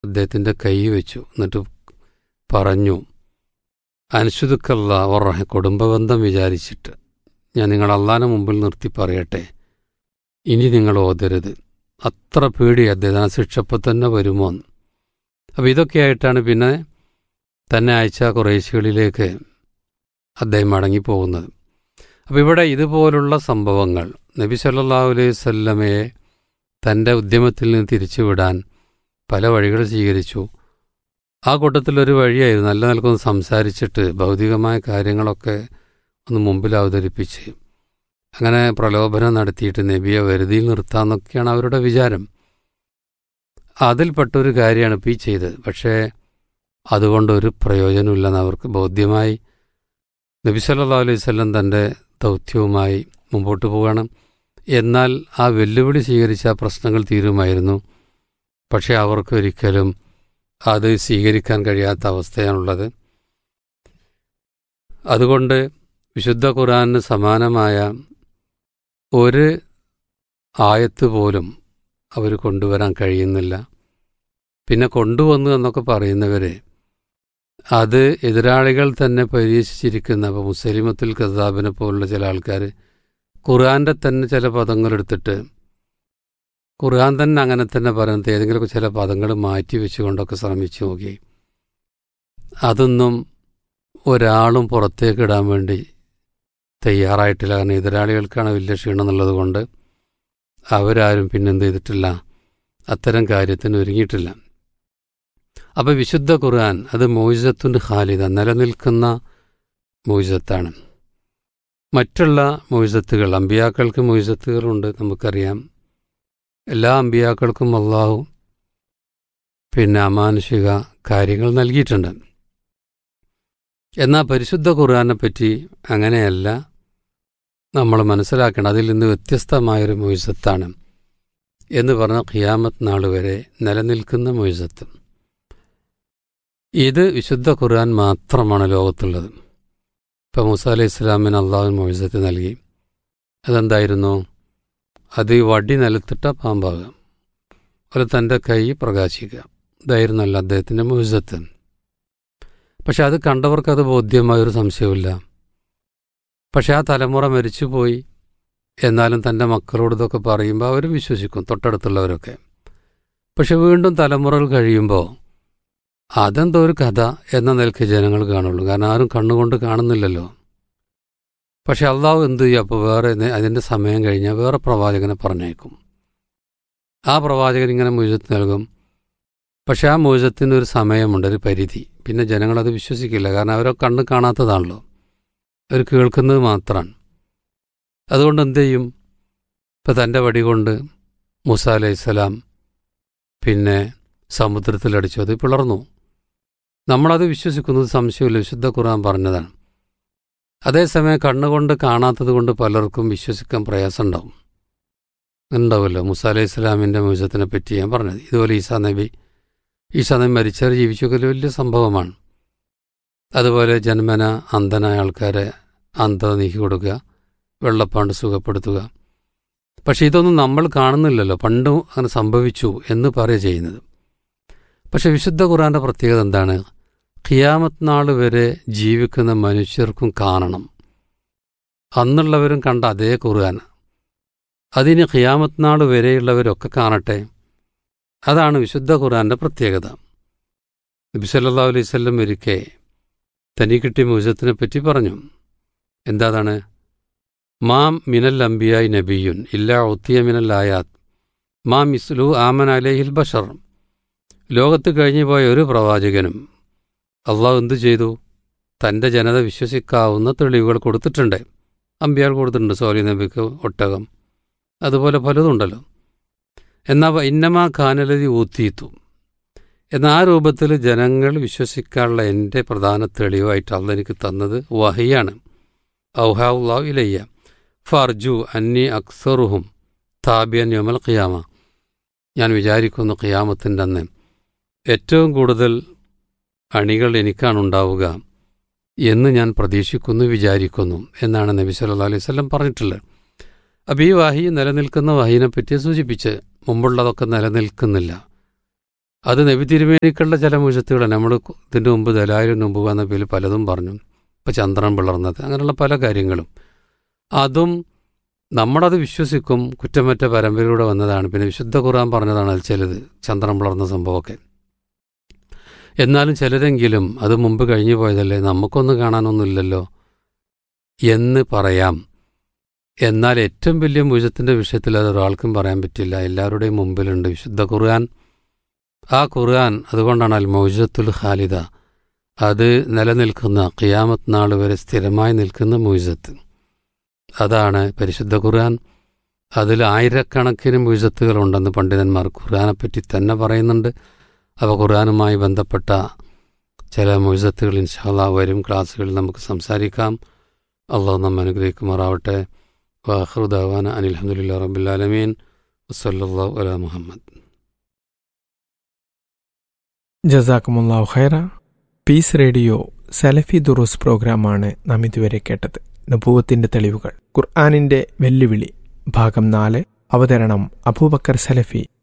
അദ്ദേഹത്തിൻ്റെ കൈ വെച്ചു എന്നിട്ട് പറഞ്ഞു അനുശുദ്ധക്കല്ല ഓറ കുടുംബബന്ധം വിചാരിച്ചിട്ട് ഞാൻ നിങ്ങൾ അള്ളാനെ മുമ്പിൽ നിർത്തി പറയട്ടെ ഇനി നിങ്ങൾ ഓതരുത് അത്ര പേടി അദ്ദേഹം ശിക്ഷപ്പോൾ തന്നെ വരുമോ എന്ന് അപ്പോൾ ഇതൊക്കെയായിട്ടാണ് പിന്നെ തന്നെ അയച്ച കുറേശികളിലേക്ക് അദ്ദേഹം മടങ്ങിപ്പോകുന്നത് അപ്പോൾ ഇവിടെ ഇതുപോലുള്ള സംഭവങ്ങൾ നബി സല്ലല്ലാഹു അലൈഹി വസല്ലമയെ തൻ്റെ ഉദ്യമത്തിൽ നിന്ന് തിരിച്ചുവിടാൻ പല വഴികൾ സ്വീകരിച്ചു ആ കൂട്ടത്തിലൊരു വഴിയായിരുന്നു നല്ല നിലക്കൊന്ന് സംസാരിച്ചിട്ട് ഭൗതികമായ കാര്യങ്ങളൊക്കെ ഒന്ന് മുമ്പിൽ അവതരിപ്പിച്ച് അങ്ങനെ പ്രലോഭനം നടത്തിയിട്ട് നബിയെ വരുതിയിൽ നിർത്താമെന്നൊക്കെയാണ് അവരുടെ വിചാരം അതിൽപ്പെട്ടൊരു കാര്യമാണ് ഇപ്പോൾ ഈ ചെയ്തത് പക്ഷേ അതുകൊണ്ടൊരു പ്രയോജനമില്ലെന്ന് അവർക്ക് ബോധ്യമായി നബി സല്ലല്ലാഹു അലൈഹി വസല്ലം തൻ്റെ ദൗത്യവുമായി മുമ്പോട്ട് പോവുകയാണ് എന്നാൽ ആ വെല്ലുവിളി സ്വീകരിച്ച ആ പ്രശ്നങ്ങൾ തീരുമായിരുന്നു പക്ഷേ അവർക്ക് ഒരിക്കലും അത് സ്വീകരിക്കാൻ കഴിയാത്ത അവസ്ഥയാണുള്ളത് അതുകൊണ്ട് വിശുദ്ധ ഖുറാനിന് സമാനമായ ഒരു ആയത്ത് പോലും അവർ കൊണ്ടുവരാൻ കഴിയുന്നില്ല പിന്നെ കൊണ്ടുവന്നു എന്നൊക്കെ പറയുന്നവരെ അത് എതിരാളികൾ തന്നെ പരീക്ഷിച്ചിരിക്കുന്ന അപ്പോൾ മുസ്ലിമത്തുൽ ഖസാബിനെ പോലുള്ള ചില ആൾക്കാർ ഖുർആൻ്റെ തന്നെ ചില പദങ്ങൾ എടുത്തിട്ട് ഖുർആൻ തന്നെ അങ്ങനെ തന്നെ പറയുന്നത് ഏതെങ്കിലുമൊക്കെ ചില പദങ്ങൾ മാറ്റി വെച്ചുകൊണ്ടൊക്കെ ശ്രമിച്ചു നോക്കി അതൊന്നും ഒരാളും പുറത്തേക്ക് ഇടാൻ വേണ്ടി തയ്യാറായിട്ടില്ല കാരണം എതിരാളികൾക്കാണ് വലിയ ക്ഷീണം എന്നുള്ളത് കൊണ്ട് അവരാരും പിന്നെന്ത് ചെയ്തിട്ടില്ല അത്തരം കാര്യത്തിന് ഒരുങ്ങിയിട്ടില്ല അപ്പോൾ വിശുദ്ധ ഖുർആൻ അത് മോയിസത്തുണ്ട് ഖാലിദ നിലനിൽക്കുന്ന മോയിസത്താണ് മറ്റുള്ള മോയിസത്തുകൾ അമ്പിയാക്കൾക്ക് മോയിസത്തുകളുണ്ട് നമുക്കറിയാം എല്ലാ അമ്പിയാക്കൾക്കും അള്ളാഹു പിന്നെ അമാനുഷിക കാര്യങ്ങൾ നൽകിയിട്ടുണ്ട് എന്നാൽ പരിശുദ്ധ ഖുർആനെ പറ്റി അങ്ങനെയല്ല നമ്മൾ മനസ്സിലാക്കണം അതിൽ നിന്ന് വ്യത്യസ്തമായൊരു മൊയ്സത്താണ് എന്ന് പറഞ്ഞ ഖിയാമത്ത് നാൾ വരെ നിലനിൽക്കുന്ന മൊയ്സത്ത് ഇത് വിശുദ്ധ ഖുർആൻ മാത്രമാണ് ലോകത്തുള്ളത് ഇപ്പം മൂസ അലൈഹി ഇസ്ലാമിന് അള്ളാഹു മൊയ്സത്ത് നൽകി അതെന്തായിരുന്നു അത് വടി നിലത്തിട്ട പാമ്പാകുക അതുപോലെ തൻ്റെ കൈ പ്രകാശിക്കുക ഇതായിരുന്നല്ല അദ്ദേഹത്തിൻ്റെ മൊയ്സത്ത് പക്ഷെ അത് കണ്ടവർക്ക് അത് ബോധ്യമായൊരു സംശയമില്ല പക്ഷെ ആ തലമുറ മരിച്ചുപോയി എന്നാലും തൻ്റെ മക്കളോട് ഇതൊക്കെ പറയുമ്പോൾ അവരും വിശ്വസിക്കും തൊട്ടടുത്തുള്ളവരൊക്കെ പക്ഷെ വീണ്ടും തലമുറകൾ കഴിയുമ്പോൾ അതെന്തോ ഒരു കഥ എന്ന നിലയ്ക്ക് ജനങ്ങൾ കാണുള്ളൂ കാരണം ആരും കണ്ണുകൊണ്ട് കാണുന്നില്ലല്ലോ പക്ഷെ അള്ളാഹു എന്തു ചെയ്യും അപ്പോൾ വേറെ അതിൻ്റെ സമയം കഴിഞ്ഞാൽ വേറെ പ്രവാചകനെ പറഞ്ഞേക്കും ആ പ്രവാചകൻ ഇങ്ങനെ മുഴുത്ത് നൽകും പക്ഷെ ആ മോചത്തിന് ഒരു സമയമുണ്ട് ഒരു പരിധി പിന്നെ ജനങ്ങളത് വിശ്വസിക്കില്ല കാരണം അവരെ കണ്ണ് കാണാത്തതാണല്ലോ അവർ കേൾക്കുന്നത് മാത്രമാണ് അതുകൊണ്ട് എന്ത് ചെയ്യും ഇപ്പം തൻ്റെ വടി കൊണ്ട് മുസ അലൈഹിസ്സലാം പിന്നെ സമുദ്രത്തിലടിച്ചു അത് പിളർന്നു നമ്മളത് വിശ്വസിക്കുന്നത് സംശയമില്ല വിശുദ്ധ ഖുർആൻ പറഞ്ഞതാണ് അതേസമയം കണ്ണുകൊണ്ട് കാണാത്തത് കൊണ്ട് പലർക്കും വിശ്വസിക്കാൻ പ്രയാസമുണ്ടാവും ഉണ്ടാവുമല്ലോ മുസ അലൈഹി ഇസ്ലാമിൻ്റെ മോചത്തിനെ പറ്റി ഞാൻ പറഞ്ഞത് ഇതുപോലെ ഈസാ നബി ഈശാ നബി മരിച്ചവർ ജീവിച്ചൊക്കെ വലിയ സംഭവമാണ് അതുപോലെ ജന്മന അന്ധനായ ആൾക്കാരെ അന്ധത നീക്കി കൊടുക്കുക വെള്ളപ്പാണ്ട് സുഖപ്പെടുത്തുക പക്ഷെ ഇതൊന്നും നമ്മൾ കാണുന്നില്ലല്ലോ പണ്ടും അങ്ങനെ സംഭവിച്ചു എന്ന് പറയുക ചെയ്യുന്നത് പക്ഷെ വിശുദ്ധ ഖുറാന്റെ പ്രത്യേകത എന്താണ് ഖിയാമത്ത് നാൾ വരെ ജീവിക്കുന്ന മനുഷ്യർക്കും കാണണം അന്നുള്ളവരും കണ്ട അതേ ഖുർആൻ അതിന് ഖിയാമത്ത് നാൾ വരെയുള്ളവരൊക്കെ കാണട്ടെ അതാണ് വിശുദ്ധ ഖുർആന്റെ പ്രത്യേകത നബി സല്ലാ അലൈഹി സ്വല്ലം ഒരിക്കെ തനി കിട്ടിയ മുജത്തിനെ പറ്റി പറഞ്ഞു എന്താതാണ് മാം മിനൽ അംബിയായി നബിയുൻ ഇല്ല ഒത്തിയ മിനൽ ആയാത്ത് മാം ഇസ്ലു ആമൻ അലൈഹിൽ ബഷർ ലോകത്ത് കഴിഞ്ഞു പോയ ഒരു പ്രവാചകനും അള്ളാഹു എന്തു ചെയ്തു തൻ്റെ ജനത വിശ്വസിക്കാവുന്ന തെളിവുകൾ കൊടുത്തിട്ടുണ്ട് അമ്പിയാൾ കൊടുത്തിട്ടുണ്ട് സോലി നബിക്ക് ഒട്ടകം അതുപോലെ പലതുണ്ടല്ലോ എന്നാൽ ഇന്നമാ ഖാനലതി ഊത്തീത്തു എന്ന ആ രൂപത്തിൽ ജനങ്ങൾ വിശ്വസിക്കാനുള്ള എൻ്റെ പ്രധാന തെളിവായിട്ട് അള്ള എനിക്ക് തന്നത് വഹിയാണ് ഔഹാഉല്ലാഹു ഇലയ്യ ഫർജു അന്നി അക്സറുഹും താബിയൻ യമൽ ഖിയാമ ഞാൻ വിചാരിക്കുന്നു ഖിയാമത്തിൻ്റെ അന്ന് ഏറ്റവും കൂടുതൽ അണികൾ എനിക്കാണ് ഉണ്ടാവുക എന്ന് ഞാൻ പ്രതീക്ഷിക്കുന്നു വിചാരിക്കുന്നു എന്നാണ് നബി സല്ലാ അലൈഹി സ്വലം പറഞ്ഞിട്ടുള്ളത് അപ്പോൾ ഈ വാഹി നിലനിൽക്കുന്ന വാഹിനെ പറ്റി സൂചിപ്പിച്ച് മുമ്പുള്ളതൊക്കെ നിലനിൽക്കുന്നില്ല അത് നബി തിരുമേനിക്കുള്ള ചില മുഴുത്തുകളാണ് നമ്മൾ ഇതിൻ്റെ മുമ്പ് ദലായിരം മുമ്പ് വന്ന പേരിൽ പലതും പറഞ്ഞു ഇപ്പോൾ ചന്ദ്രൻ പിളർന്നത് അങ്ങനെയുള്ള പല കാര്യങ്ങളും അതും നമ്മളത് വിശ്വസിക്കും കുറ്റമറ്റ പരമ്പരയിലൂടെ വന്നതാണ് പിന്നെ വിശുദ്ധ ഖുർആൻ പറഞ്ഞതാണ് അത് ചിലത് ചന്ദ്രൻ പിളർന്ന സംഭവമൊക്കെ എന്നാലും ചിലരെങ്കിലും അത് മുമ്പ് കഴിഞ്ഞു പോയതല്ലേ നമുക്കൊന്നും കാണാനൊന്നുമില്ലല്ലോ എന്ന് പറയാം എന്നാൽ ഏറ്റവും വലിയ മുഴുവത്തിൻ്റെ വിഷയത്തിൽ അത് ഒരാൾക്കും പറയാൻ പറ്റില്ല എല്ലാവരുടെയും മുമ്പിലുണ്ട് വിശുദ്ധ ഖുർആൻ ആ ഖുർആൻ അതുകൊണ്ടാണ് അൽ മൗജത്തുൽ ഖാലിദ അത് നിലനിൽക്കുന്ന ഖിയാമത്ത് നാൾ വരെ സ്ഥിരമായി നിൽക്കുന്ന മുഴുവത്ത് അതാണ് പരിശുദ്ധ ഖുർആൻ അതിൽ ആയിരക്കണക്കിന് മുഴുവത്തുകളുണ്ടെന്ന് പണ്ഡിതന്മാർ ഖുർആനെപ്പറ്റി തന്നെ പറയുന്നുണ്ട് അവ ഖുർആനുമായി ബന്ധപ്പെട്ട ചില മുഴുവത്തുകൾ ഇൻഷാല്ല വരും ക്ലാസ്സുകളിൽ നമുക്ക് സംസാരിക്കാം അള്ളാഹു നമ്മ അനുഗ്രഹിക്കുമാറാവട്ടെ വാഹൃദാവാന അനിൽഹമുല്ലാ റബുല്ലാലമീൻ വസല്ലാ അല മുഹമ്മദ് ജസാക്കുമുല്ലാഹു ഖൈറ പീസ് റേഡിയോ സലഫി ദുറൂസ് പ്രോഗ്രാമാണ് നാം ഇതുവരെ കേട്ടത് നബൂവത്തിന്റെ തെളിവുകൾ ഖുർആാനിന്റെ വെല്ലുവിളി ഭാഗം നാല് അവതരണം അബൂബക്കർ സലഫി